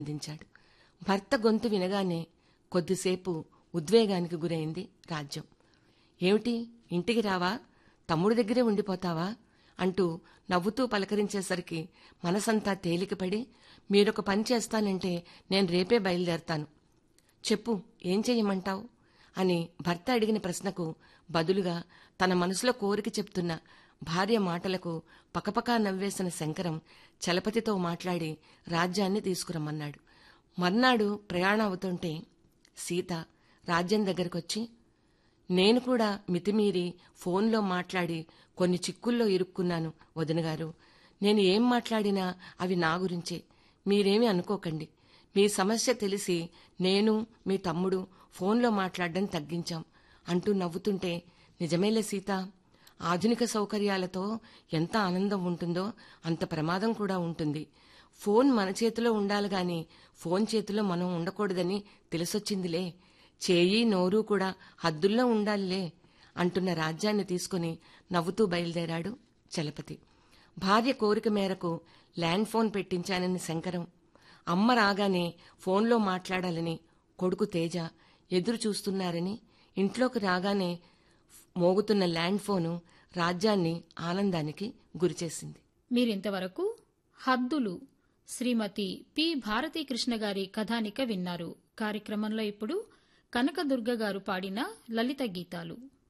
అందించాడు భర్త గొంతు వినగానే కొద్దిసేపు ఉద్వేగానికి గురైంది రాజ్యం ఏమిటి ఇంటికి రావా తమ్ముడి దగ్గరే ఉండిపోతావా అంటూ నవ్వుతూ పలకరించేసరికి మనసంతా తేలికపడి మీరొక పని చేస్తానంటే నేను రేపే బయలుదేరతాను చెప్పు ఏం చెయ్యమంటావు అని భర్త అడిగిన ప్రశ్నకు బదులుగా తన మనసులో కోరిక చెప్తున్న భార్య మాటలకు పకపకా నవ్వేసిన శంకరం చలపతితో మాట్లాడి రాజ్యాన్ని తీసుకురమ్మన్నాడు మర్నాడు ప్రయాణం అవుతుంటే సీత రాజ్యం దగ్గరకొచ్చి నేను కూడా మితిమీరి ఫోన్లో మాట్లాడి కొన్ని చిక్కుల్లో ఇరుక్కున్నాను వదినగారు నేను ఏం మాట్లాడినా అవి నా గురించే మీరేమీ అనుకోకండి మీ సమస్య తెలిసి నేను మీ తమ్ముడు ఫోన్లో మాట్లాడడం తగ్గించాం అంటూ నవ్వుతుంటే నిజమేలే సీత ఆధునిక సౌకర్యాలతో ఎంత ఆనందం ఉంటుందో అంత ప్రమాదం కూడా ఉంటుంది ఫోన్ మన చేతిలో ఉండాలి గాని ఫోన్ చేతిలో మనం ఉండకూడదని తెలిసొచ్చిందిలే చేయి నోరు కూడా హద్దుల్లో ఉండాలిలే అంటున్న రాజ్యాన్ని తీసుకుని నవ్వుతూ బయలుదేరాడు చలపతి భార్య కోరిక మేరకు ల్యాండ్ ఫోన్ పెట్టించానని శంకరం అమ్మ రాగానే ఫోన్లో మాట్లాడాలని కొడుకు తేజ ఎదురు చూస్తున్నారని ఇంట్లోకి రాగానే మోగుతున్న ల్యాండ్ ఫోను రాజ్యాన్ని ఆనందానికి గురిచేసింది మీరింతవరకు హద్దులు శ్రీమతి పి భారతీకృష్ణ గారి కథానిక విన్నారు కార్యక్రమంలో ఇప్పుడు కనకదుర్గ గారు పాడిన లలిత గీతాలు